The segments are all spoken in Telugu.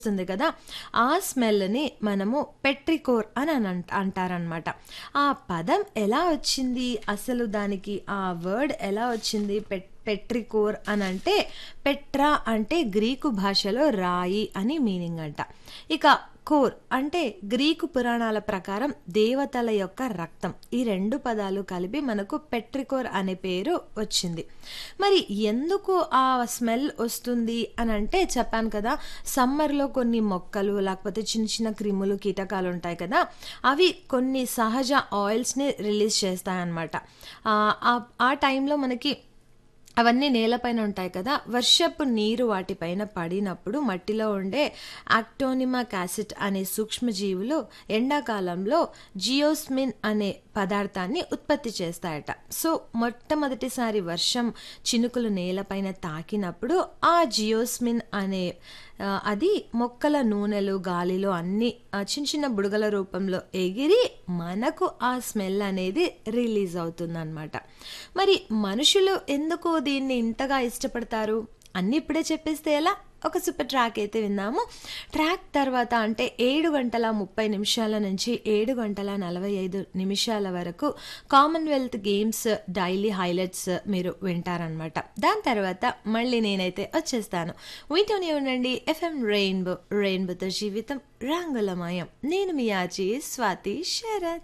వస్తుంది కదా ఆ స్మెల్ని మనము పెట్రికోర్ అని అని అంట- అంటారనమాట ఆ పదం ఎలా వచ్చింది అసలు దానికి ఆ వర్డ్ ఎలా వచ్చింది పెట్ పెట్రికోర్ అని అంటే పెట్రా అంటే గ్రీకు భాషలో రాయి అని మీనింగ్ అంట ఇక కోర్ అంటే గ్రీకు పురాణాల ప్రకారం దేవతల యొక్క రక్తం ఈ రెండు పదాలు కలిపి మనకు పెట్రికోర్ అనే పేరు వచ్చింది మరి ఎందుకు ఆ స్మెల్ వస్తుంది అని అంటే చెప్పాను కదా సమ్మర్లో కొన్ని మొక్కలు లేకపోతే చిన్న చిన్న క్రిములు కీటకాలు ఉంటాయి కదా అవి కొన్ని సహజ ఆయిల్స్ని రిలీజ్ చేస్తాయన్నమాట ఆ, ఆ- ఆ టైంలో మనకి అవన్నీ నేలపైన ఉంటాయి కదా వర్షపు నీరు వాటిపైన పడినప్పుడు మట్టిలో ఉండే యాక్టోనిమా యాసిడ్ అనే సూక్ష్మజీవులు ఎండాకాలంలో జియోస్మిన్ అనే పదార్థాన్ని ఉత్పత్తి చేస్తాయట సో మొట్టమొదటిసారి వర్షం చినుకులు నేలపైన తాకినప్పుడు ఆ జియోస్మిన్ అనే ఆ, అది మొక్కల నూనెలు గాలిలో అన్ని ఆ, చిన్న చిన్న బుడగల రూపంలో ఎగిరి మనకు ఆ స్మెల్ అనేది రిలీజ్ అవుతుందన్నమాట మరి మనుషులు ఎందుకు దీన్ని ఇంతగా ఇష్టపడతారు అన్ని ఇప్పుడే చెప్పేస్తే ఎలా ఒక సూపర్ ట్రాక్ అయితే విన్నాము ట్రాక్ తర్వాత అంటే ఏడు గంటల ముప్పై నిమిషాల నుంచి ఏడు గంటల నలభై ఐదు నిమిషాల వరకు కామన్వెల్త్ గేమ్స్ డైలీ హైలైట్స్ మీరు వింటారనమాట దాని తర్వాత మళ్ళీ నేనైతే వచ్చేస్తాను వింటూనే ఉండండి ఎఫ్ఎం రెయిన్బో రెయిన్బోతో జీవితం రంగులమయం నేను మీ ఆచి స్వాతి శరత్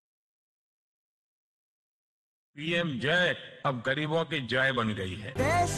पीएम जय अब गरीबों की जय बन गई है